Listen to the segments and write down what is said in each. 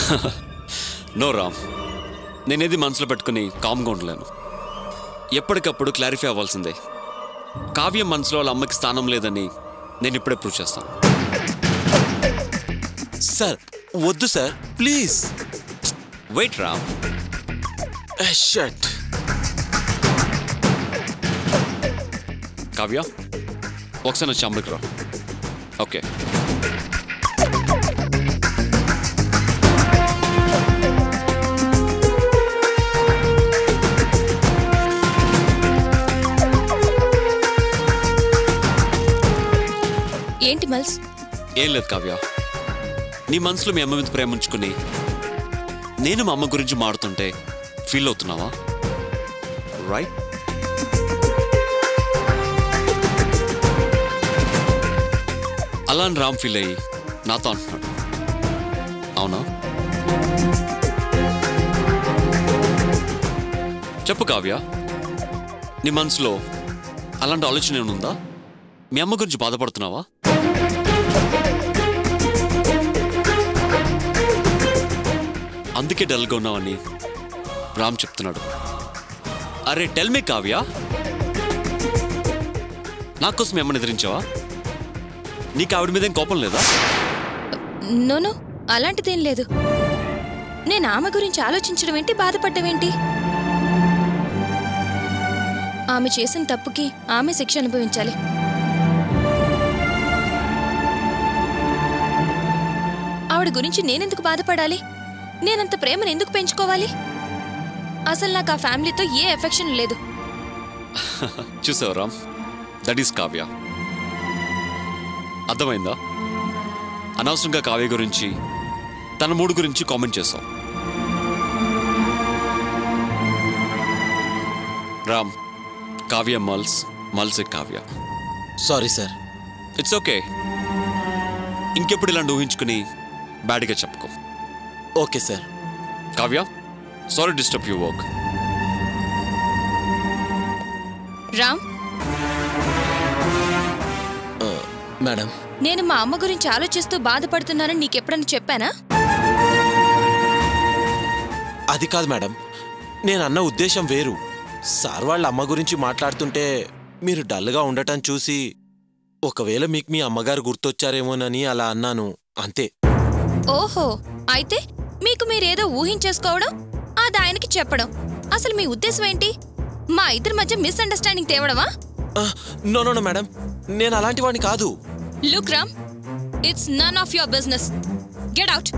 No Ram నేనేది మనసులో పెట్టుకుని కామ్గా ఉండలేను ఎప్పటికప్పుడు క్లారిఫై అవ్వాల్సిందే కావ్యం మనసులో వాళ్ళ అమ్మకి స్థానం లేదని నేను ఇప్పుడే ప్రూవ్ చేస్తాను సార్ వద్దు sir please wait Ram shut Kavya ఒకసారి వచ్చి అమ్మకి రా ఓకే ఏంటి మల్స్ ఏం లేదు కావ్య నీ మనసులో మీ అమ్మ మీద ప్రేమ ఉంచుకుని నేను మా అమ్మ గురించి మాడుతుంటే ఫీల్ అవుతున్నావా రైట్ అలా అని రామ్ ఫీల్ అయ్యి నాతో అంటున్నాడు అవునా చెప్పు కావ్య నీ మనసులో అలాంటి ఆలోచన ఏమైనా ఉందా మీ అమ్మ గురించి బాధపడుతున్నావా అందుకే డల్గా ఉన్నావని రామ్ చెప్తున్నాడు అరే టెల్ మీ కావ్య నా కోసం ఏమని ఎదిరించావా నీకు ఆవిడ మీద ఏం కోపం లేదా నోను అలాంటిదేం లేదు నేను ఆమె గురించి ఆలోచించడం ఏంటి బాధపడడం ఏంటి ఆమె చేసిన తప్పుకి ఆమె శిక్ష అనుభవించాలి ఆవిడ గురించి నేనెందుకు బాధపడాలి నేనంత ప్రేమను ఎందుకు పెంచుకోవాలి అసలు నాకు ఆ ఫ్యామిలీతో ఏ ఎఫెక్షన్ లేదు చూసావు రామ్ దట్ ఈస్ కావ్య అర్థమైందా అనవసరంగా కావ్య గురించి తన మూడు గురించి కామెంట్ చేశావు రామ్ కావ్య మల్స్ మల్స్ Kavya sorry sir it's okay ఇంకెప్పుడు ఇలాంటి ఊహించుకుని బ్యాడ్గా చెప్పుకో okay sir Kavya sorry disturb you work Ram madam నేను మా అమ్మ గురించి ఆలోచిస్తూ బాధపడుతున్నానని నీకెప్పుడన్నా చెప్పానా అది కాదు మేడం నేను అన్న ఉద్దేశం వేరు సార్ వాళ్ళ అమ్మ గురించి మాట్లాడుతుంటే మీరు డల్గా ఉండటం చూసి ఒకవేళ మీకు మీ అమ్మగారు గుర్తొచ్చారేమోనని అలా అన్నాను అంతే ఓహో అయితే మీకు మీరేదో ఊహించేసుకోవడం అది ఆయనకి చెప్పడం అసలు మీ ఉద్దేశం ఏంటి మా ఇద్దరి మధ్య మిస్అండర్స్టాండింగ్ తేవడమా ఆ, నో నో నో మేడం నేను అలాంటి వాడిని కాదు look Ram it's none of your business get out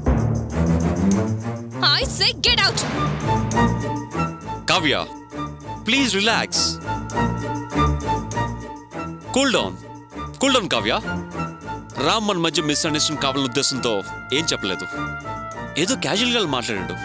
I say get out Kavya please relax cool down cool down Kavya Ram మన మధ్య మిస్అండర్స్టాండింగ్ కావాలనే ఉద్దేశంతో ఏం చెప్పలేదు ఏదో క్యాజువల్గా మాట్లాడాడు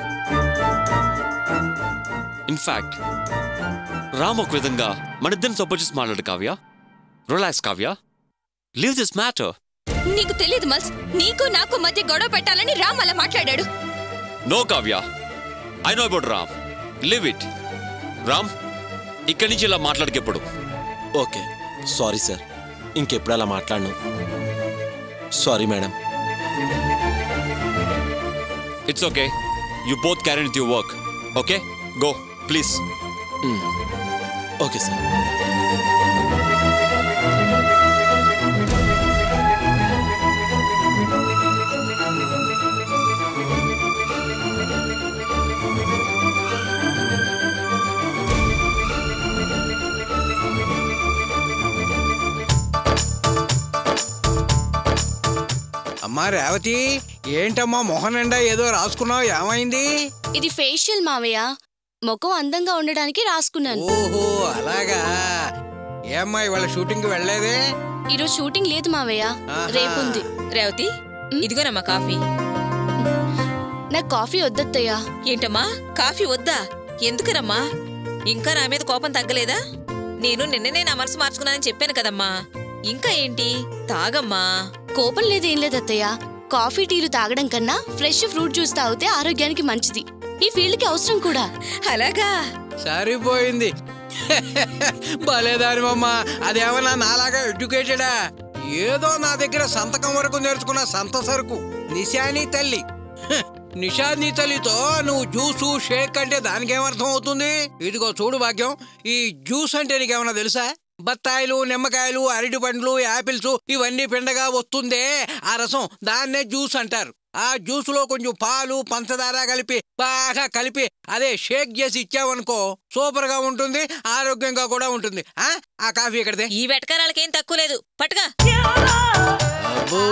ఇన్ఫాక్ట్ రామ్ ఒక విధంగా మన ఇద్దరిని సపోర్ట్ చేసి మాట్లాడు Kavya relax Kavya leave this matter నీకు తెలియదు మల్స్ నీకు నాకు మధ్య గొడవ పెట్టాలని రామ్ అలా మాట్లాడాడు no Kavya I know about Ram leave it Ram ఇక్కడి నుంచి ఇలా మాట్లాడకెప్పుడు ఓకే సారీ సార్ ఇంకెప్పుడు అలా మాట్లాడను sorry madam it's okay you both carry with your work okay go please okay sir అమ్మా రేవతి ఏంటమ్మా మొహం నిండా ఏదో రాసుకున్నావు ఏమైంది ఇది ఫేషియల్ మావయ్య ముఖం అందంగా ఉండడానికి రాసుకున్నాను ఓహో అలాగా ఏమ్మా ఇవాళ షూటింగ్ వెళ్ళలేదే ఈరోజు షూటింగ్ లేదు మావయ్య ఆహా. రేపుంది రేవతి ఇదిగోనమ్మా కాఫీ నాకు కాఫీ వద్దత్తయ్యా ఏంటమ్మా కాఫీ వద్దా ఎందుకురమ్మా ఇంకా నా మీద కోపం తగ్గలేదా నేను నిన్ననే నా మనసు మార్చుకున్నానని చెప్పాను కదమ్మా ఇంకా ఏంటి తాగమ్మా కోపం లేదేం లేదత్తయ్య కాఫీ టీలు తాగడం కన్నా ఫ్రెష్ ఫ్రూట్ జ్యూస్ తాగితే ఆరోగ్యానికి మంచిది ఈ ఫీల్డ్ కి అవసరం కూడా అలాగా సరిపోయింది భలేదానివమ్మా అదేమన్నా నాలాగా ఎడ్యుకేటెడా ఏదో నా దగ్గర సంతకం వరకు నేర్చుకున్న సంత సరుకు నిశాని తల్లి హ, నిషాద్ నీ తల్లితో నువ్వు జ్యూసు షేక్ అంటే దానికేమర్థం అవుతుంది ఇదిగో చూడు భాగ్యం ఈ జ్యూస్ అంటే నీకేమన్నా తెలుసా బత్తాయిలు నిమ్మకాయలు అరటి పండ్లు యాపిల్స్ ఇవన్నీ పిండగా వస్తుందే ఆ రసం దాన్నే జ్యూస్ అంటారు ఆ జ్యూస్ లో కొంచెం పాలు పంచదార కలిపి బాగా కలిపి అదే షేక్ చేసి ఇచ్చావనుకో సూపర్ గా ఉంటుంది ఆరోగ్యంగా కూడా ఉంటుంది ఆ ఆ కాఫీ ఇక్కడదే ఈ వెటకారాలకేం తక్కువ లేదు పట్టుగా అబ్బో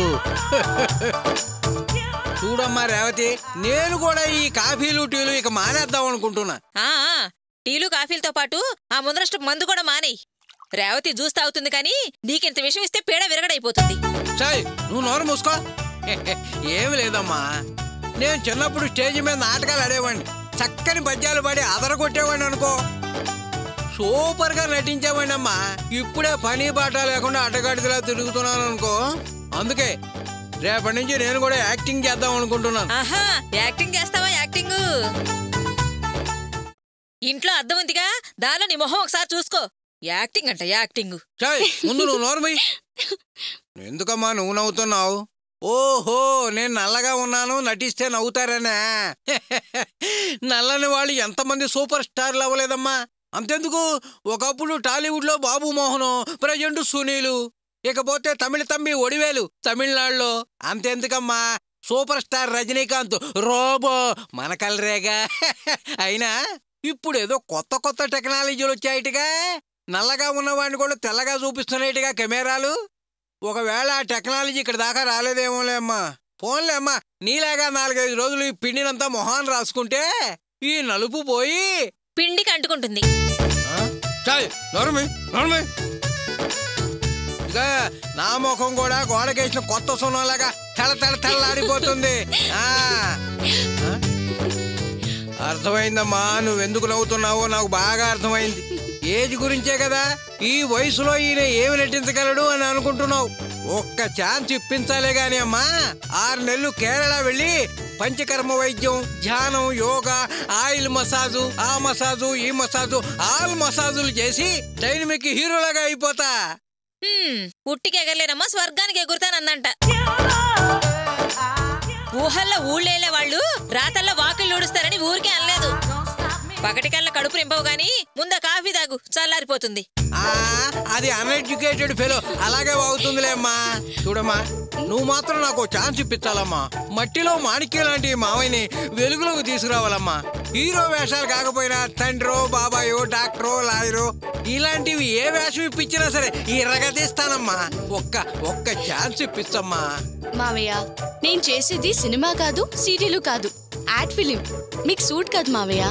చూడమ్మా రేవతి నేను కూడా ఈ కాఫీలు టీలు ఇక మానేద్దాం అనుకుంటున్నా ఆ ఆ, టీలు కాఫీలతో పాటు ఆ ముందరష్ట మందు కూడా మానేయ్ రేవతి జ్యూస్ తాగుతుంది కానీ నీకింత విషయం ఇస్తే పీడ విరగడైపోతుంది సాయ్ నువ్వు నోరు మూసుకో ఏమి లేదమ్మా నేను చిన్నప్పుడు స్టేజ్ మీద నాటకాలు ఆడేవాడిని చక్కని పద్యాలు పాడి అదరగొట్టేవాడిని అనుకో సూపర్ గా నటించేవాడిని అమ్మా ఇప్పుడే పని పాట లేకుండా అడ్డగాడిదలా తిరుగుతున్నాను అనుకో అందుకే రేపటి నుంచి నేను కూడా యాక్టింగ్ చేద్దాం అనుకుంటున్నాను ఆహా యాక్టింగ్ చేస్తావా యాక్టింగ్ ఇంట్లో అద్దం ఉందిగా దానిలో నీ మొహం ఒకసారి చూసుకో యాక్టింగ్ అంట యాక్టింగ్ చాయ్ ముందు నువ్వు నోర్మై ఎందుకమ్మా నువ్వు నవ్వుతున్నావు ఓహో నేను నల్లగా ఉన్నాను నటిస్తే నవ్వుతారనే నల్లని వాళ్ళు ఎంతమంది సూపర్ స్టార్లు అవ్వలేదమ్మా అంతెందుకు ఒకప్పుడు టాలీవుడ్లో బాబు మోహను ప్రజెంట్ సునీలు ఇకపోతే తమిళ తమ్మి ఒడివేలు తమిళనాడులో అంతెందుకమ్మా సూపర్ స్టార్ రజనీకాంత్ రోబో మన కలరేగా అయినా ఇప్పుడు ఏదో కొత్త కొత్త టెక్నాలజీలు వచ్చాయిటిగా నల్లగా ఉన్నవాడిని కూడా తెల్లగా చూపిస్తున్నాయిటిగా కెమెరాలు ఒకవేళ ఆ టెక్నాలజీ ఇక్కడ దాకా రాలేదేమోలే అమ్మా పోన్లే అమ్మా నీలాగా నాలుగైదు రోజులు ఈ పిండినంతా మొహాన్ రాసుకుంటే ఈ నలుపు పోయి పిండికి అంటుకుంటుంది చాయ్ నోరమి నోరమి ఇక నా ముఖం కూడా గోడకేసిన కొత్త సున్నంలాగా తెల్ల తెల్ల తెల్లాడిపోతుంది ఆ. ఆ? అర్థమైందమ్మా నువ్వెందుకు నవ్వుతున్నావో నాకు బాగా అర్థమైంది ఏజ్ గురించే కదా ఈ వయసులో ఈయన ఏమి నటించగలడు అని అనుకుంటున్నావు ఒక్క ఛాన్స్ ఇప్పించాలే గాని అమ్మా ఆరు నెలలు కేరళ వెళ్ళి పంచకర్మ వైద్యం ధ్యానం యోగా ఆయిల్ మసాజు ఆ మసాజు ఈ మసాజు ఆల్ మసాజులు చేసి డైనమిక్ హీరోలాగా అయిపోతా హ్మ్, ఉట్టికి ఎగరలేనమ్మా స్వర్గానికి ఎగురుతానందంట ఊహల్లో ఊళ్ళేళ్లే వాళ్ళు రాతల్లో వాకిళ్ళు ఊడుస్తారని ఊరికే అనలేదు పగటికల్లా కడుపు నింపవు గాని ముందా కాఫీ తాగు చల్లారిపోతుంది ఆ అది అన్ఎడ్యుకేటెడ్ ఫెలో అలాగే అవుతుందిలే అమ్మా చూడమ్మా నువ్వు మాత్రం నాకు ఛాన్స్ ఇప్పించాలమ్మా మట్టిలో మాణిక్యం లాంటి ఈ మావయ్యని వెలుగులోకి తీసుకురావాలమ్మా హీరో వేషాలు కాకపోయినా తండ్రో బాబాయో డాక్టరో లాయరో ఇలాంటివి ఏ వేషం ఇప్పించినా సరే ఇరగదీస్తానమ్మా ఒక్క ఒక్క ఛాన్స్ ఇప్పించమ్మా మావయ్య నేను చేసేది సినిమా కాదు సీరియల్ కాదు యాడ్ ఫిలిం మీకు సూట్ కాదు మావయ్య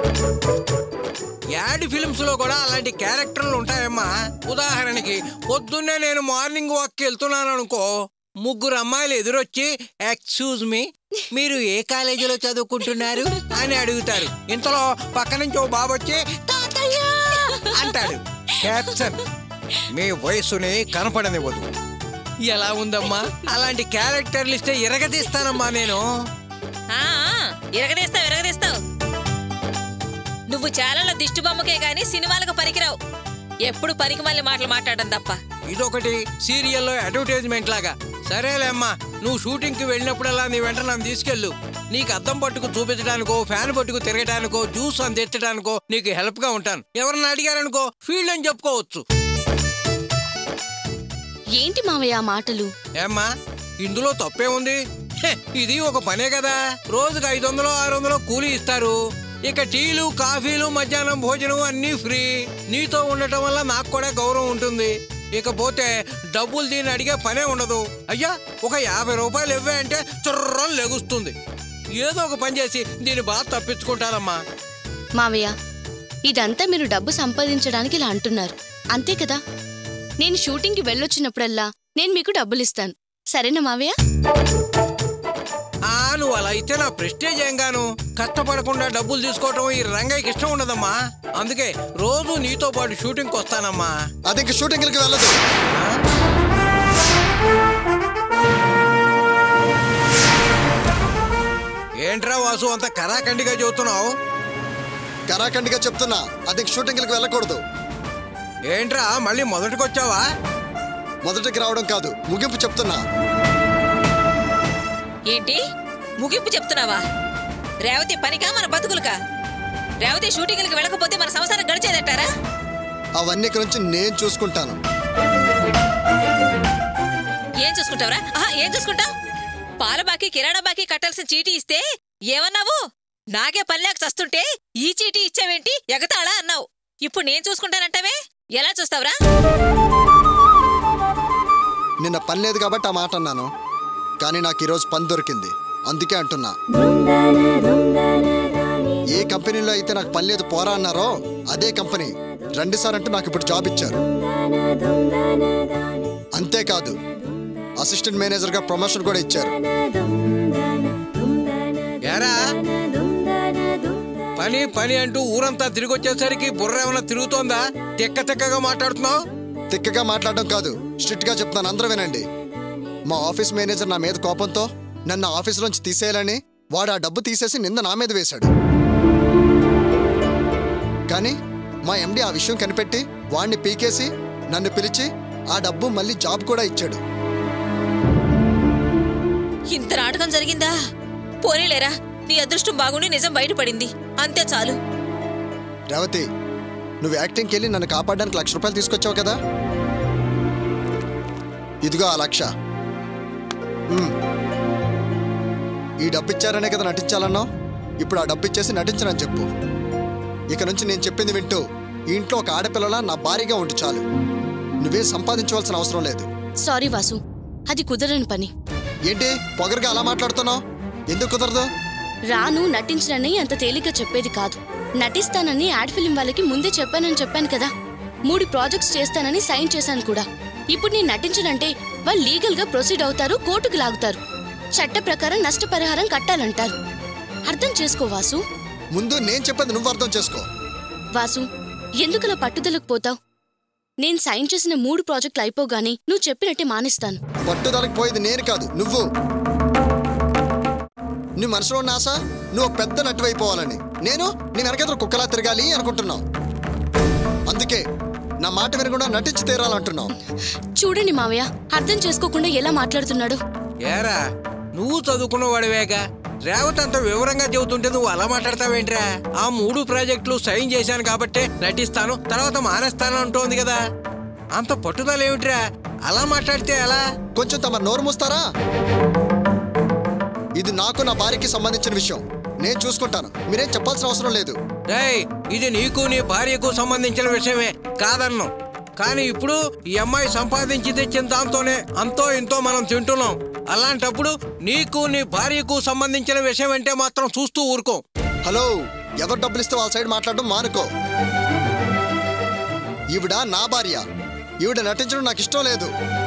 యాడ్ ఫిల్మ్స్ లో కూడా అలాంటి క్యారెక్టర్లు ఉంటాయమ్మా ఉదాహరణకి పొద్దున్నే నేను మార్నింగ్ వాక్ వెళ్తున్నాను అనుకో ముగ్గురు అమ్మాయిలు ఎదురొచ్చి ఎక్స్క్యూజ్ మీ మీరు ఏ కాలేజీలో చదువుకుంటున్నారు అని అడుగుతారు ఇంతలో పక్క నుంచి ఓ బాబు వచ్చి "తాతయ్య" అంటాడు క్యాప్షన్ మీ వయసుని కనపడనివ్వదు ఎలా ఉందమ్మా అలాంటి క్యారెక్టర్లు ఇస్తే ఇరగదీస్తానమ్మా నేను ఆ ఆ, ఇరగదీస్తావు ఇరగదీస్తావు నువ్వు ఛానల్లో దిష్టి బొమ్మకే గాని సినిమాలకు పనికిరావు ఎప్పుడు పనికి మళ్ళీ మాటలు మాట్లాడడం తప్ప ఇదొకటి సీరియల్లో అడ్వర్టైజ్మెంట్ లాగా సరేలే అమ్మా నువ్వు షూటింగ్కి వెళ్ళినప్పుడల్లా నీ వెంట నన్ను తీసుకెళ్ళు నీకు అద్దం పట్టుకు చూపించడానికో ఫ్యాన్ పట్టుకు తిరగడానికో జ్యూస్ అందించడానికో నీకు హెల్ప్ గా ఉంటాను ఎవరన్నా అడిగారనుకో ఫీల్డ్ అని చెప్పుకోవచ్చు ఏంటి మావయ్య ఆ మాటలు ఏమ్మా ఇందులో తప్పే ఉంది హె, ఇది ఒక పనే కదా రోజుకి ఐదు వందలు ఆరు వందలు కూలీ ఇస్తారు ఇక టీలు కాఫీలు మధ్యాహ్నం భోజనం అన్నీ ఫ్రీ నీతో ఉండటం వల్ల నాకు కూడా గౌరవం ఉంటుంది ఇకపోతే డబ్బులు దీన్ని అడిగే పనే ఉండదు అయ్యా ఒక యాభై రూపాయలు ఇవ్వే అంటే చుర్రం లెగుస్తుంది ఏదో ఒక పని చేసి దీన్ని బాగా తప్పించుకుంటానమ్మా మావయ్య ఇదంతా మీరు డబ్బు సంపాదించడానికి ఇలా అంటున్నారు అంతే కదా నేను షూటింగ్కి వెళ్ళొచ్చినప్పుడల్లా నేను మీకు డబ్బులు ఇస్తాను సరేనా మావయ్య ఆ నువ్వు అలా అయితే నా ప్రెస్టేజ్ ఏం గాను కష్టపడకుండా డబ్బులు తీసుకోవటం ఈ రంగయ్యకి ఇష్టం ఉండదమ్మా అందుకే రోజు నీతో పాటు షూటింగ్కి వస్తానమ్మా అది ఇంక షూటింగ్కి వెళ్ళదు ఏంట్రా వాసు అంత కరాఖండిగా చెబుతున్నావు కరాఖండిగా చెప్తున్నా అది ఇంక షూటింగ్కి వెళ్ళకూడదు ఏంట్రా మళ్ళీ మొదటికొచ్చావా మొదటికి రావడం కాదు ముగింపు చెప్తున్నా ఏంటి ముగింపు చెప్తున్నావా రేవతి పనికా మన బతుకులుకా రేవతి షూటింగ్లకి వెళ్ళకపోతే మన సంసారం గడిచేదంటారా అవన్నీ ఇక్కడి నుంచి నేను చూసుకుంటాను ఏం చూసుకుంటావురా ఆహా ఏం చూసుకుంటావు పాల బాకీ కిరాణా బాకీ కట్టాల్సిన చీటీ ఇస్తే ఏమన్నావు నాకే పల్లెక చస్తుంటే ఈ చీటీ ఇచ్చావేంటి ఎగతాళా అన్నావు ఇప్పుడు నేను చూసుకుంటానంటావే ఎలా చూస్తావురా నిన్న పని లేదు కాబట్టి ఆ మాట అన్నాను కానీ నాకు ఈరోజు పని దొరికింది అందుకే అంటున్నా ఏ కంపెనీలో అయితే నాకు పని లేదు పోరా అన్నారో అదే కంపెనీ రండి సార్ అంటూ నాకు ఇప్పుడు జాబ్ ఇచ్చారు అంతేకాదు అసిస్టెంట్ మేనేజర్గా ప్రమోషన్ కూడా ఇచ్చారు ఏరా పని పని అంటూ ఊరంతా తిరిగి వచ్చేసరికి బుర్ర ఏమైనా తిరుగుతోందా తిక్క తిక్కగా మాట్లాడుతున్నావు తిక్కగా మాట్లాడడం కాదు స్ట్రిక్ట్గా చెప్తాను అందరూ వినండి మా ఆఫీస్ మేనేజర్ నా మీద కోపంతో నన్ను ఆఫీసులోంచి తీసేయాలని వాడు ఆ డబ్బు తీసేసి నింద నా మీద వేశాడు కానీ మా ఎండి ఆ విషయం కనిపెట్టి వాడిని పీకేసి నన్ను పిలిచి ఆ డబ్బు మళ్ళీ జాబ్ కూడా ఇచ్చాడు ఇంత నాటకం జరిగిందా పోనీలేరా నీ అదృష్టం బాగుండి నిజం బయటపడింది అంతే చాలు రేవతి నువ్వు యాక్టింగ్కి వెళ్ళి నన్ను కాపాడడానికి లక్ష రూపాయలు తీసుకొచ్చావు కదా ఇదిగో ఆ లక్ష ఉమ్. ఈ డబ్బు ఇచ్చారనే కదా నటించాలన్నావు ఇప్పుడు ఆ డబ్బు ఇచ్చేసి నటించనని చెప్పు ఇక నుంచి నేను చెప్పింది వింటూ ఈ ఇంట్లో ఒక ఆడపిల్లలా నా భారీగా ఉండి చాలు నువ్వే సంపాదించవలసిన అవసరం లేదు సారీ వాసు అది కుదరని పని ఏంటి పొగరుగా అలా మాట్లాడుతున్నావు ఎందుకు కుదరదు రాను నటించనని అంత తేలిక చెప్పేది కాదు నటిస్తానని యాడ్ ఫిలిం వాళ్ళకి ముందే చెప్పానని చెప్పాను కదా మూడు ప్రాజెక్ట్స్ చేస్తానని సైన్ చేశాను కూడా ఇప్పుడు నేను నటించనంటే వాళ్ళు లీగల్ గా ప్రొసీడ్ అవుతారు కోర్టుకు లాగుతారు చట్ట ప్రకారం నష్టపరిహారం కట్టాలంటారు అర్థం చేసుకో వాసు ముందు నేను చెప్పేది నువ్వు అర్థం చేసుకో వాసు ఎందుకలా పట్టుదలకు పోతావు నేను సైన్ చేసిన మూడు ప్రాజెక్టులు అయిపోగానే నువ్వు చెప్పినట్టే మానేస్తాను పట్టుదలకు పోయేది నేను కాదు నువ్వు నీ మనసులో ఉన్న ఆశ నువ్వు ఒక పెద్ద నటువైపోవాలని నేను నీ వెనకెదురు కుక్కలా తిరగాలి అనుకుంటున్నావు అందుకే నా మాట వినకుండా నటించి తీరాలంటున్నావు చూడండి మావయ్య అర్థం చేసుకోకుండా ఎలా మాట్లాడుతున్నాడు ఏరా నువ్వు చదువుకున్న వాడివేగా రేవత్ అంత వివరంగా చెబుతుంటే నువ్వు అలా మాట్లాడతావేంట్రా ఆ మూడు ప్రాజెక్టులు సైన్ చేశాను కాబట్టే నటిస్తాను తర్వాత మానేస్తాను అంటోంది కదా అంత పట్టుదల ఏమిట్రా అలా మాట్లాడితే ఎలా కొంచెం తమ నోరు మూస్తారా ఇది నాకు నా భార్యకి సంబంధించిన విషయం నేను చూసుకుంటాను మీరేం చెప్పాల్సిన అవసరం లేదు రేయ్ ఇది నీకు నీ భార్యకు సంబంధించిన విషయమే కాదన్ను కానీ ఇప్పుడు ఈ అమ్మాయి సంపాదించి తెచ్చిన దాంతోనే అంతో ఇంతో మనం తింటున్నాం అలాంటప్పుడు నీకు నీ భార్యకు సంబంధించిన విషయం అంటే మాత్రం చూస్తూ ఊరుకో హలో ఎవరు డబ్బులు ఇస్తే వాళ్ళ సైడ్ మాట్లాడడం మానుకో ఈవిడ నా భార్య ఈవిడ నటించడం నాకు ఇష్టం లేదు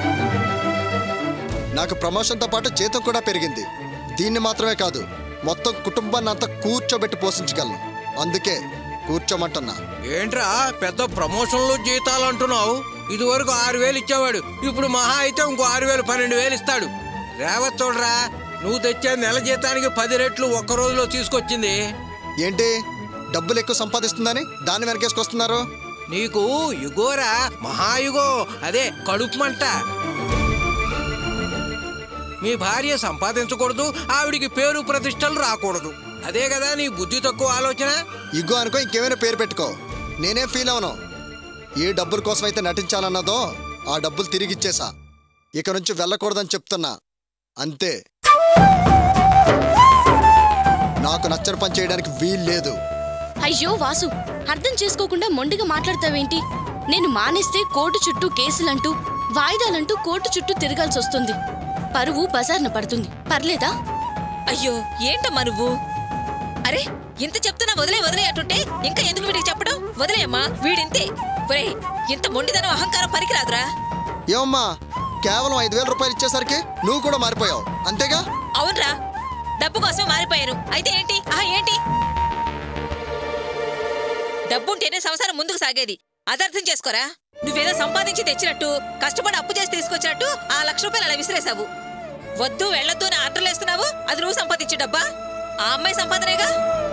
నాకు ప్రమోషన్తో పాటు జీతం కూడా పెరిగింది దీన్ని మాత్రమే కాదు మొత్తం కుటుంబాన్ని అంతా కూర్చోబెట్టి పోషించగలను అందుకే కూర్చోమంటున్నా ఏంట్రా పెద్ద ప్రమోషన్లు జీతాలు అంటున్నావు ఇదివరకు ఆరు వేలు ఇచ్చేవాడు ఇప్పుడు మహా అయితే ఇంకో ఆరు వేలు పన్నెండు వేలు ఇస్తాడు రేవత్ చూడరా నువ్వు తెచ్చే నెల జీతానికి పది రెట్లు ఒక్క రోజులో తీసుకొచ్చింది ఏంటి డబ్బులు ఎక్కువ సంపాదిస్తుందని దాన్ని వెనకేసుకొస్తున్నారు నీకు యుగోరా మహాయుగో అదే కడుపు మంట మీ భార్య సంపాదించకూడదు ఆవిడికి పేరు ప్రతిష్టలు రాకూడదు అదే కదా నీ బుద్ధి తక్కువ ఆలోచన ఇగో అనుకో ఇంకేమైనా పేరు పెట్టుకో నేనేం ఫీల్ అవను ఏ డబ్బుల కోసం అయితే నటించాలన్నదో ఆ డబ్బులు తిరిగి ఇచ్చేసా ఇక నుంచి వెళ్ళకూడదని చెప్తున్నా అంతే నాకు నచ్చని పని చేయడానికి వీలు లేదు అయ్యో వాసు అర్థం చేసుకోకుండా మొండిగా మాట్లాడతావేంటి నేను మానేస్తే కోర్టు చుట్టూ కేసులంటూ వాయిదాలంటూ కోర్టు చుట్టూ తిరగాల్సి వస్తుంది పరువు బజార్న పడుతుంది పర్లేదా అయ్యో ఏంటమ్మా నువ్వు అరే ఇంత చెప్తున్నా వదిలే వదిలే అంటుంటే ఇంకా ఎందుకు వీడికి చెప్పడం వదిలేయమ్మా వీడింతే ఒరే ఇంత మొండిదనం అహంకారం పనికిరాదురా ఏమమ్మా కేవలం ఐదు వేల రూపాయలు ఇచ్చేసరికి నువ్వు కూడా మారిపోయావు అంతేగా అవునరా డబ్బు కోసమే మారిపోయాను అయితే ఏంటి ఆహా ఏంటి డబ్బుంటేనే సంసారం ముందుకు సాగేది అదర్థం చేసుకోరా నువ్వేదో సంపాదించి తెచ్చినట్టు కష్టపడి అప్పు చేసి తీసుకొచ్చినట్టు ఆ లక్ష రూపాయలు అలా విసిరేసావు వద్దు వెళ్ళొద్దు అని ఆర్డర్లు వేస్తున్నావు అది నువ్వు సంపాదించే డబ్బా ఆ అమ్మాయి సంపాదనేగా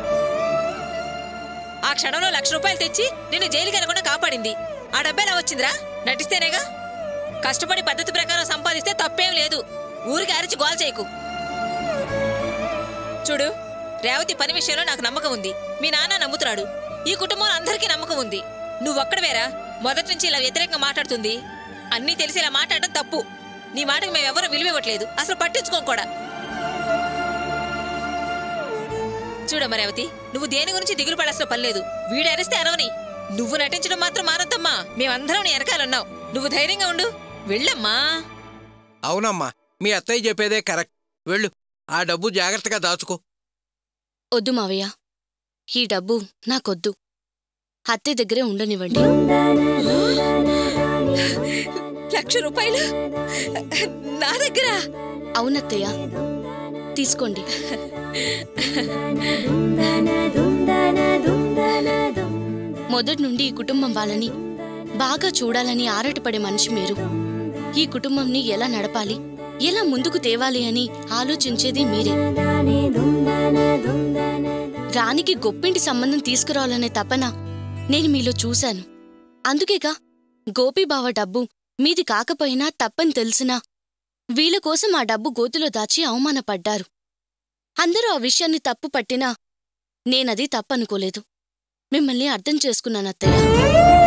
ఆ క్షణంలో లక్ష రూపాయలు తెచ్చి నిన్ను జైలుకి అనకుండా కాపాడింది ఆ డబ్బు ఎలా వచ్చిందిరా నటిస్తేనేగా కష్టపడి పద్ధతి ప్రకారం సంపాదిస్తే తప్పేం లేదు ఊరికి అరిచి గోల్ చేయకు చూడు రేవతి పని విషయంలో నాకు నమ్మకం ఉంది మీ నాన్న నమ్ముతున్నాడు ఈ కుటుంబంలో అందరికీ నమ్మకం ఉంది నువ్వొక్కడవేరా మొదటి నుంచి ఇలా వ్యతిరేకంగా మాట్లాడుతుంది అన్నీ తెలిసి ఇలా మాట్లాడడం తప్పు నీ మాటకు మేమెవరూ విలువివ్వట్లేదు అసలు పట్టించుకోం కూడా చూడమ్మా రేవతి నువ్వు దేని గురించి దిగులు పడాల్సిన పని లేదు వీడు అరిస్తే అరవని నువ్వు నటించడం మాత్రం మారద్దమ్మా మేమందరం నీ వెనకాలన్నావు నువ్వు ధైర్యంగా ఉండు వెళ్ళమ్మా అవునమ్మా మీ అత్తయ్య చెప్పేదే కరెక్ట్ వెళ్ళు ఆ డబ్బు జాగ్రత్తగా దాచుకో వద్దు మావయ్య ఈ డబ్బు నాకొద్దు అత్తయ్య దగ్గరే ఉండనివ్వండి లక్ష రూపాయలు నా దగ్గర అవునత్తయ్య తీసుకోండి మొదటి నుండి ఈ కుటుంబం వాళ్ళని బాగా చూడాలని ఆరాటపడే మనిషి మీరు ఈ కుటుంబంని ఎలా నడపాలి ఎలా ముందుకు తేవాలి అని ఆలోచించేది మీరే రానికి గొప్పింటి సంబంధం తీసుకురావాలనే తపన నేను మీలో చూశాను అందుకేగా గోపీబావ డబ్బు మీది కాకపోయినా తప్పని తెలిసినా వీళ్ళ కోసం ఆ డబ్బు గోతిలో దాచి అవమానపడ్డారు అందరూ ఆ విషయాన్ని తప్పు పట్టినా నేనది తప్పనుకోలేదు మిమ్మల్ని అర్థం చేసుకున్నాను అత్తయ్య